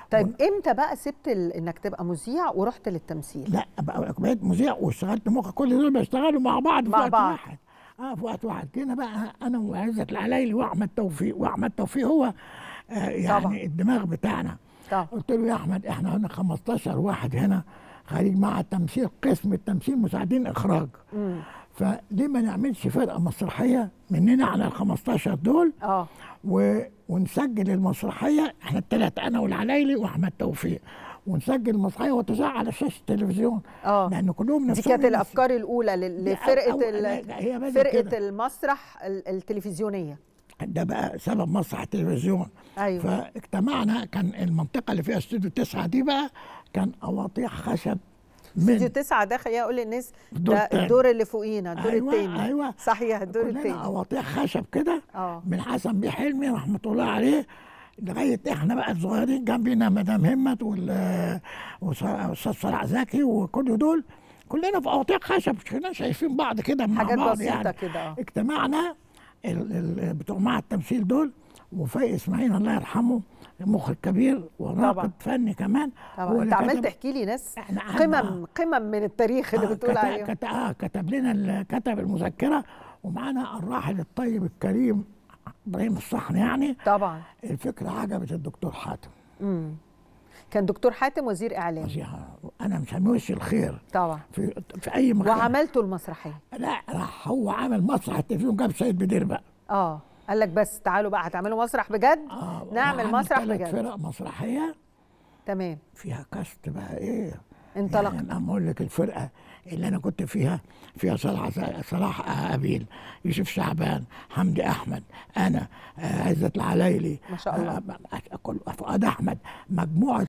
طيب امتى بقى سبت ال... انك تبقى مذيع ورحت للتمثيل لا بقى بقيت مذيع واشتغلت مخ كل دول بيشتغلوا مع بعض في مع وقت بعض. واحد اه في وقت واحد جينا بقى انا وعزت العلايلي واحمد توفيق واحمد توفيق هو آه يعني طبعا. الدماغ بتاعنا طبعا قلت له يا احمد احنا هنا 15 واحد هنا خريج مع التمثيل قسم التمثيل مساعدين اخراج امم فليه ما نعملش فرقه مسرحيه مننا على ال 15 دول اه و... ونسجل المسرحيه احنا الثلاثه انا والعلايلي واحمد توفيق ونسجل المسرحيه وتذاع على شاشه التلفزيون اه لان كلهم دي نفسهم كانت الافكار الاولى لل- دي لفرقه أول- ال... لا، لا، هي بدأت فرقه كده. المسرح ال- التلفزيونيه ده بقى سبب مسرح التلفزيون ايوه فاجتمعنا كان المنطقه اللي فيها استوديو تسعه دي بقى كان اواطيح خشب استوديو من تسعة ده خليني اقول للناس الدور ده التاني. الدور اللي فوقينا الدور أيوة، التاني أيوة. صحيح الدور كلنا التاني اواطيح خشب كده اه من حسن بيه حلمي رحمه الله عليه لغايه احنا بقى الصغيرين جنبنا مدام همت وال واستاذ صلاح زكي وكل دول كلنا في اواطيح خشب كنا شايفين بعض كده مع حاجات بعض بسيطه يعني كده اه اجتمعنا ال- ال- بتوع مع التمثيل دول وفايق اسماعيل الله يرحمه مخرج كبير طبعا. وناقد فني كمان هو طبعا انت اللي عمال كتب- تحكي لي ناس احنا قعدنا- قمم قمم من التاريخ اللي آه، بتقول كت- عليهم كت- آه كتب لنا ال- كتب المذكره ومعانا الراحل الطيب الكريم ابراهيم الصحن يعني طبعا الفكره عجبت الدكتور حاتم امم كان دكتور حاتم وزير اعلام وزيها. انا مسميه وش الخير طبعا في في اي مكان وعملته المسرحيه لا راح هو عمل مسرح التلفزيون جاب سيد بدير بقى اه قال لك بس تعالوا بقى هتعملوا مسرح بجد آه نعمل وعمل مسرح ثلاث بجد. فرق مسرحيه تمام فيها كاست بقى ايه انطلقت يعني انا اقول لك الفرقه اللي انا كنت فيها فيها صلاح صلاح ابيل يوسف شعبان حمدي احمد انا آه، عزت العلايلي ما شاء الله. آه، كل فؤاد احمد مجموعه